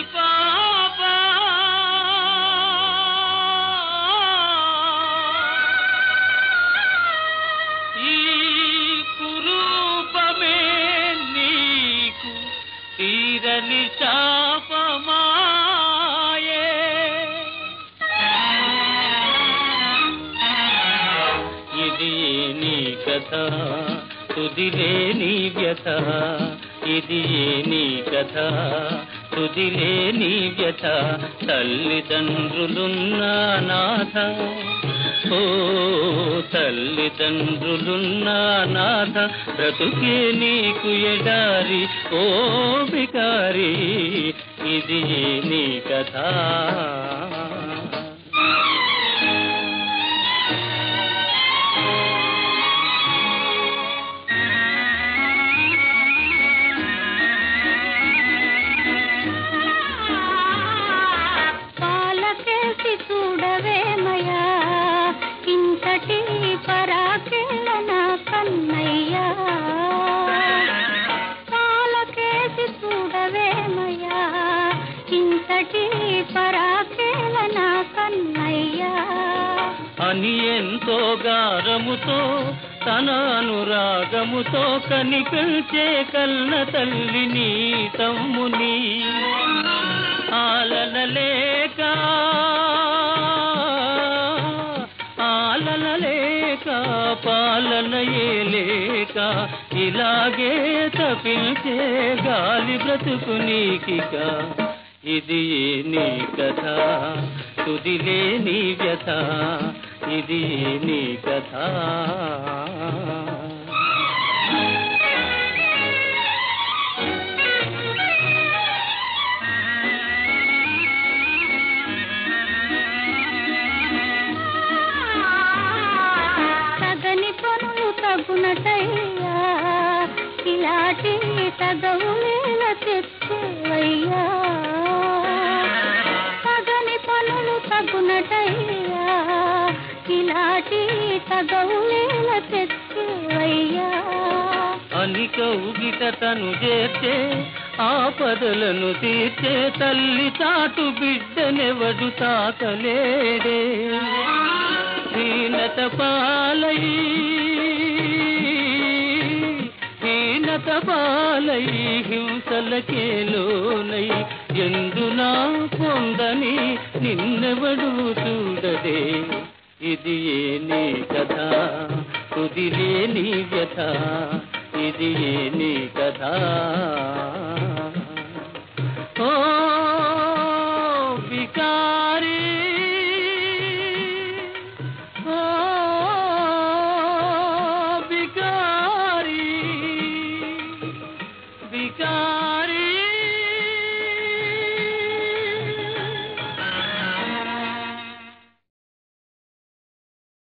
పాప ఈ కురూపమే నీకు తీరని శాపమాయే ఇది నీ కథ తుదిలే నీ వ్యథ ఇది నీ కథ తుదిలే నీ వ్యథ తల్లిదండ్రులున్నా నాథ ఓ తల్లిదండ్రులున్నా నాథ బ్రతుకే నీకు ఎడారి ఓ బికారి ఇది నీ కథ పాలకేసి చూడవేమయ్యా ఇంతటి పరాకిళ్ళ నా కన్నయ్యా పాలకేసి చూడవేమయ్యా ఇంతటి పరాకిళ్ళ నా కన్నయ్యా అని ఎంతో గారముతో తన అనురాగముతో కనిపించే కన్న తల్లిని తమ్ముని ఆలనలేక ఆలనలేక పాలనయే లేక ఇలాగే తప్పించే గాలి బ్రతుకు నీకిక ఇది నీ కథ తుదిలే నీ వ్యథ ఇది నీ కథ తగని పనులు తగునటయ్యా ఇలాంటి తగవులేల తెచ్చేవయ్యా తగని పనులు తగునటయ్యా ఇలాంటి తగవులేల తెచ్చేవయ్యా అని కౌగిట తను చేర్చే ఆపదలను తీర్చే తల్లి తాటు బిడ్డనెవడు తాకలేడే హీనత పాలై హీనత పాలై హింసలకే లోనై ఎందునా పొందని నిన్నెవడు చూడదే ఇది ఏ నీ కథ కుదిలే నీ వ్యథ ఇది ఏ నీ కథ ఓ వికా